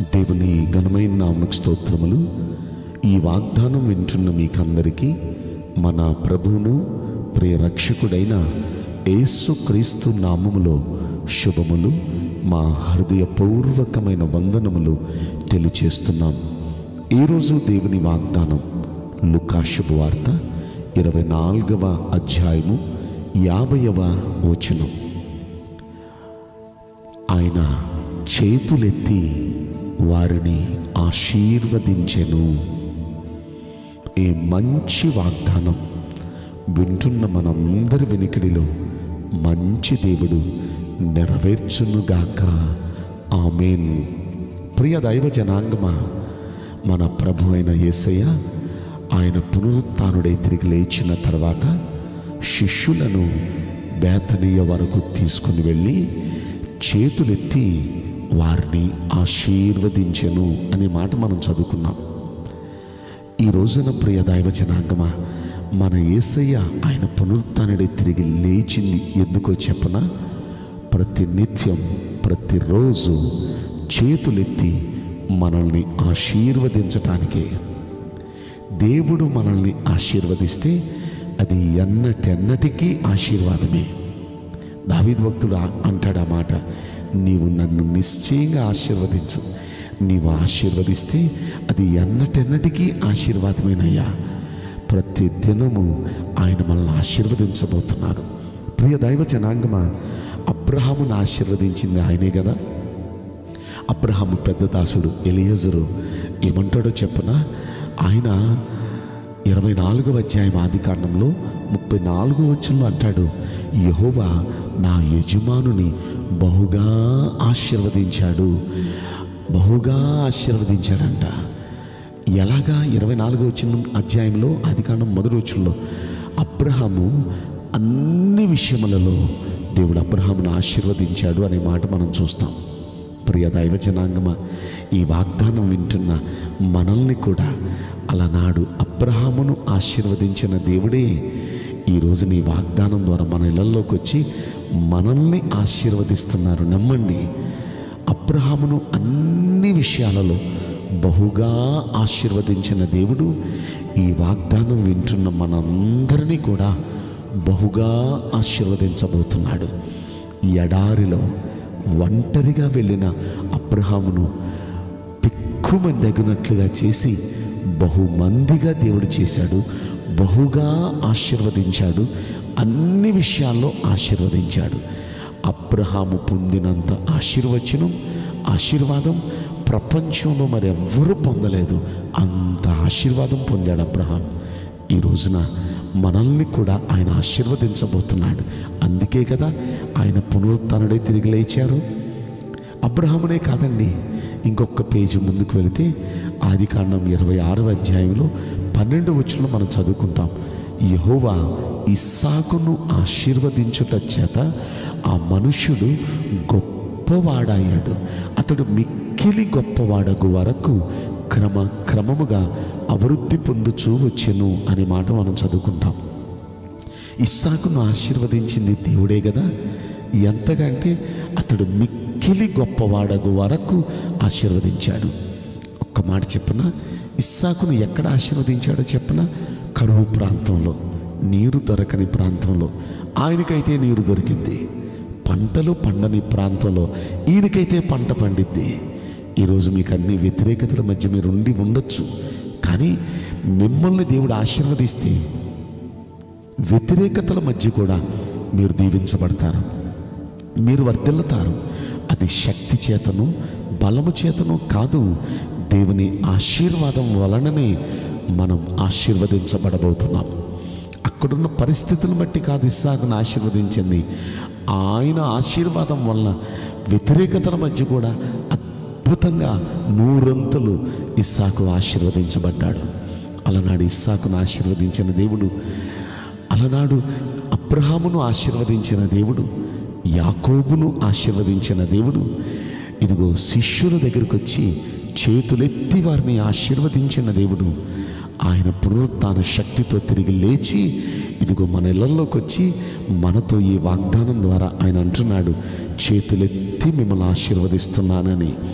దేవుని ఘనమైన నామకు స్తోత్రములు ఈ వాగ్దానం వింటున్న మీకందరికీ మన ప్రభువును ప్రియ రక్షకుడైన యేసు క్రీస్తు నామములో శుభములు మా హృదయపూర్వకమైన వందనములు తెలియచేస్తున్నాం ఈరోజు దేవుని వాగ్దానం లుకా శుభవార్త ఇరవై నాలుగవ అధ్యాయము యాభైవ వచనం ఆయన చేతులెత్తి వారిని ఆశీర్వదించెను ఈ మంచి వాగ్దానం వింటున్న మనందరి వెనుకడిలో మంచి దేవుడు నెరవేర్చునుగాక ఆమెన్ ప్రియ దైవ జనాంగమా మన ప్రభు అయిన యేసయ్య ఆయన పునరుత్నుడై తిరిగి లేచిన తర్వాత శిష్యులను బేతనీయ వరకు తీసుకుని వెళ్ళి చేతులెత్తి వారిని ఆశీర్వదించెను అనే మాట మనం చదువుకున్నాం ఈ రోజున ప్రియ దైవ జనాంగమా మన యేసయ్య ఆయన పునరుత్నుడై తిరిగి లేచింది ఎందుకో చెప్పన ప్రతి నిత్యం ప్రతిరోజు చేతులెత్తి మనల్ని ఆశీర్వదించటానికే దేవుడు మనల్ని ఆశీర్వదిస్తే అది ఎన్నటెన్నటికీ ఆశీర్వాదమే దావీద్ భక్తుడు ఆ- అంటాడు ఆ మాట నీవు నన్ను నిశ్చయంగా ఆశీర్వదించు నీవు ఆశీర్వదిస్తే అది ఎన్నటెన్నటికీ ఆశీర్వాదమేనయ్యా ప్రతి దినము ఆయన మనల్ని ఆశీర్వదించబోతున్నారు ప్రియ దైవ జనాంగమా అబ్రహామును ఆశీర్వదించింది ఆయనే కదా అబ్రహాము పెద్ద దాసుడు ఎలియజరు ఏమంటాడో చెప్పన ఆయన ఇరవై నాలుగవ అధ్యాయం ఆది కాండంలో ముప్పై నాలుగో వచ్చంలో అంటాడు యహోవా నా యజమానుని బహుగా ఆశీర్వదించాడు బహుగా ఆశీర్వదించాడంట ఎలాగా ఇరవై నాలుగో వచ్చిన అధ్యాయంలో ఆదికాండం మొదటి వచ్చంలో అబ్రహాము అన్ని విషయములలో దేవుడు అబ్రహామును ఆశీర్వదించాడు అనే మాట మనం చూస్తాం ప్రియ దైవ జనాంగమ ఈ వాగ్దానం వింటున్న మనల్ని కూడా అలనాడు అబ్రహామును ఆశీర్వదించిన దేవుడే ఈరోజు నీ వాగ్దానం ద్వారా మన ఇళ్లలోకి వచ్చి మనల్ని ఆశీర్వదిస్తున్నారు నమ్మండి అబ్రహామును అన్ని విషయాలలో బహుగా ఆశీర్వదించిన దేవుడు ఈ వాగ్దానం వింటున్న మనందరినీ కూడా బహుగా ఆశీర్వదించబోతున్నాడు ఈ ఎడారిలో ఒంటరిగా వెళ్ళిన అబ్రహామును పిక్కుమని దగ్గినట్లుగా చేసి బహుమందిగా దేవుడు చేశాడు బహుగా ఆశీర్వదించాడు అన్ని విషయాల్లో ఆశీర్వదించాడు అబ్రహాము పొందినంత ఆశీర్వచనం ఆశీర్వాదం ప్రపంచంలో మరి ఎవ్వరూ పొందలేదు అంత ఆశీర్వాదం పొందాడు అబ్రహాం ఈ రోజున మనల్ని కూడా ఆయన ఆశీర్వదించబోతున్నాడు అందుకే కదా ఆయన పునరుత్నుడై తిరిగి లేచారు అబ్రహామునే కాదండి ఇంకొక పేజీ ముందుకు వెళితే ఆది కాండం ఇరవై ఆరవ అధ్యాయంలో పన్నెండు వచ్చిన మనం చదువుకుంటాం యహోవా ఇస్సాకును ఆశీర్వదించుట చేత ఆ మనుష్యుడు గొప్పవాడయ్యాడు అతడు మిక్కిలి గొప్పవాడగు వరకు క్రమ క్రమముగా అభివృద్ధి పొందుచూ వచ్చెను అనే మాట మనం చదువుకుంటాం ఇస్సాకును ఆశీర్వదించింది దేవుడే కదా ఎంతకంటే అతడు మిక్కిలి గొప్పవాడగు వరకు ఆశీర్వదించాడు ఒక్క మాట చెప్పన ఇస్సాకును ఎక్కడ ఆశీర్వదించాడో చెప్పన కరువు ప్రాంతంలో నీరు దొరకని ప్రాంతంలో ఆయనకైతే నీరు దొరికింది పంటలు పండని ప్రాంతంలో ఈయనకైతే పంట పండిద్ది ఈరోజు మీకు అన్ని వ్యతిరేకతల మధ్య మీరు ఉండి ఉండొచ్చు కానీ మిమ్మల్ని దేవుడు ఆశీర్వదిస్తే వ్యతిరేకతల మధ్య కూడా మీరు దీవించబడతారు మీరు వర్ధిల్లుతారు అది శక్తి చేతను బలము చేతను కాదు దేవుని ఆశీర్వాదం వలననే మనం ఆశీర్వదించబడబోతున్నాం అక్కడున్న పరిస్థితులను బట్టి కాదు ఇస్సాకును ఆశీర్వదించింది ఆయన ఆశీర్వాదం వలన వ్యతిరేకతల మధ్య కూడా అద్భుతంగా నూరంతలు ఇస్సాకు ఆశీర్వదించబడ్డాడు అలనాడు ఇస్సాకును ఆశీర్వదించిన దేవుడు అలనాడు అబ్రహామును ఆశీర్వదించిన దేవుడు యాకోబును ఆశీర్వదించిన దేవుడు ఇదిగో శిష్యుల దగ్గరికి వచ్చి చేతులెత్తి వారిని ఆశీర్వదించిన దేవుడు ఆయన పునరుత్న శక్తితో తిరిగి లేచి ఇదిగో మన ఇళ్లలోకి వచ్చి మనతో ఈ వాగ్దానం ద్వారా ఆయన అంటున్నాడు చేతులెత్తి మిమ్మల్ని ఆశీర్వదిస్తున్నానని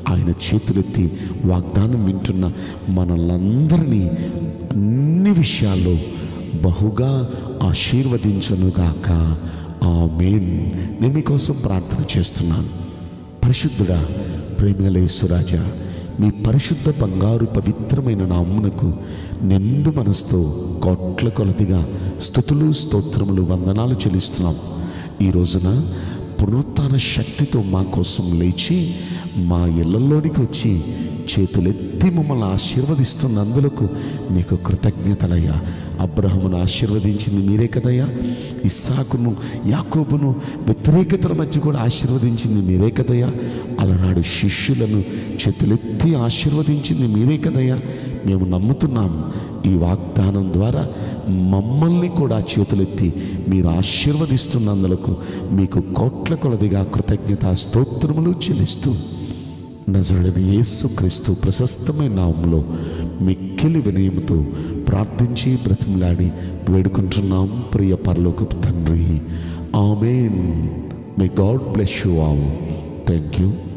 ఆయన చేతులెత్తి వాగ్దానం వింటున్న మనలందరినీ అన్ని విషయాల్లో బహుగా ఆశీర్వదించనుగాక ఆమేన్ నేను మీకోసం ప్రార్థన చేస్తున్నాను పరిశుద్ధుడా ప్రేమలేశ్వరాజా మీ పరిశుద్ధ బంగారు పవిత్రమైన నామ్మునకు నిండు మనసుతో కోట్ల కొలదిగా స్థుతులు స్తోత్రములు వందనాలు చెల్లిస్తున్నాం ఈ రోజున పునరుత్థాన శక్తితో మా కోసం లేచి మా ఇళ్లలోనికి వచ్చి చేతులెత్తి మమ్మల్ని ఆశీర్వదిస్తున్నందులకు మీకు కృతజ్ఞతలయ్యా అబ్రహమును ఆశీర్వదించింది మీరే కదయ్యా ఇస్సాకును యాకోబును వ్యతిరేకతల మధ్య కూడా ఆశీర్వదించింది మీరే కదయ్యా అలనాడు శిష్యులను చేతులెత్తి ఆశీర్వదించింది మీరే కదయ్యా మేము నమ్ముతున్నాం ఈ వాగ్దానం ద్వారా మమ్మల్ని కూడా చేతులెత్తి మీరు ఆశీర్వదిస్తున్నందులకు మీకు కోట్ల కొలదిగా కృతజ్ఞత స్తోత్రములు చెల్లిస్తూ నజరుడని యేసు క్రీస్తు ప్రశస్తమైన నామంలో మిక్కిలి వినయముతో ప్రార్థించి బ్రతిమలాడి వేడుకుంటున్నాం ప్రియ పరలోకపు తండ్రి amen may God bless you all thank you